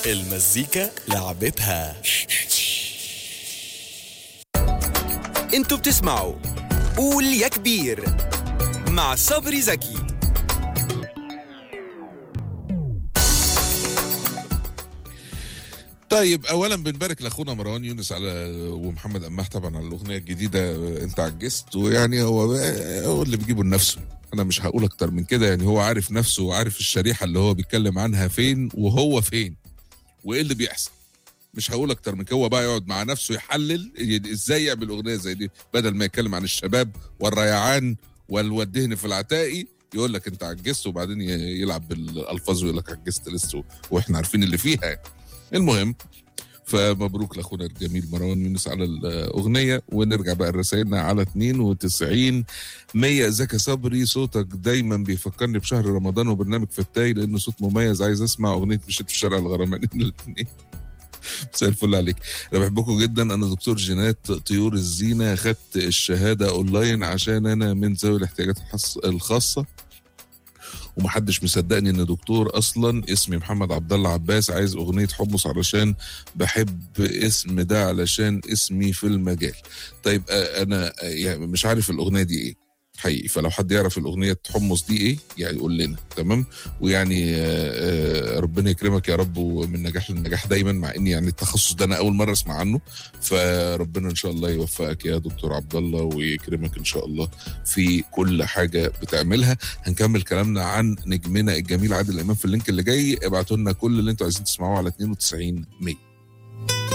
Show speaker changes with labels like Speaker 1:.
Speaker 1: المزيكا لعبتها
Speaker 2: انتوا بتسمعوا قول يا كبير مع صبري زكي
Speaker 3: طيب اولا بنبارك لاخونا مروان يونس على ومحمد اماح طبعا على الاغنيه الجديده انت عجزت ويعني هو هو اللي بيجيبه لنفسه انا مش هقول اكتر من كده يعني هو عارف نفسه وعارف الشريحه اللي هو بيتكلم عنها فين وهو فين وايه اللي بيحصل مش هقول اكتر من كده هو بقى يقعد مع نفسه يحلل يعني ازاي يعمل اغنيه زي دي بدل ما يتكلم عن الشباب والريعان والدهن في العتائي يقول لك انت عجزت وبعدين ي- يلعب بالالفاظ ويقول لك عجزت لسه واحنا عارفين اللي فيها يعني. المهم فمبروك لاخونا الجميل مروان يونس على الاغنيه ونرجع بقى لرسائلنا على 92 100 زكي صبري صوتك دايما بيفكرني بشهر رمضان وبرنامج فتاي لانه صوت مميز عايز اسمع اغنيه مشيت في شارع الغرمان الاثنين مساء الفل عليك انا بحبكم جدا انا دكتور جينات طيور الزينه خدت الشهاده اونلاين عشان انا من ذوي الاحتياجات الحص- الخاصه ومحدش مصدقني ان دكتور اصلا اسمي محمد عبد الله عباس عايز اغنيه حمص علشان بحب اسم ده علشان اسمي في المجال طيب آه، انا آه، يعني مش عارف الاغنيه دي ايه حقيقي فلو حد يعرف الاغنيه حمص دي ايه يعني يقول لنا تمام ويعني آه، آه، ربنا يكرمك يا رب ومن نجاح لنجاح دايما مع اني يعني التخصص ده انا اول مره اسمع عنه فربنا ان شاء الله يوفقك يا دكتور عبد الله ويكرمك ان شاء الله في كل حاجه بتعملها هنكمل كلامنا عن نجمنا الجميل عادل امام في اللينك اللي جاي ابعتوا لنا كل اللي انتوا عايزين تسمعوه على 92 100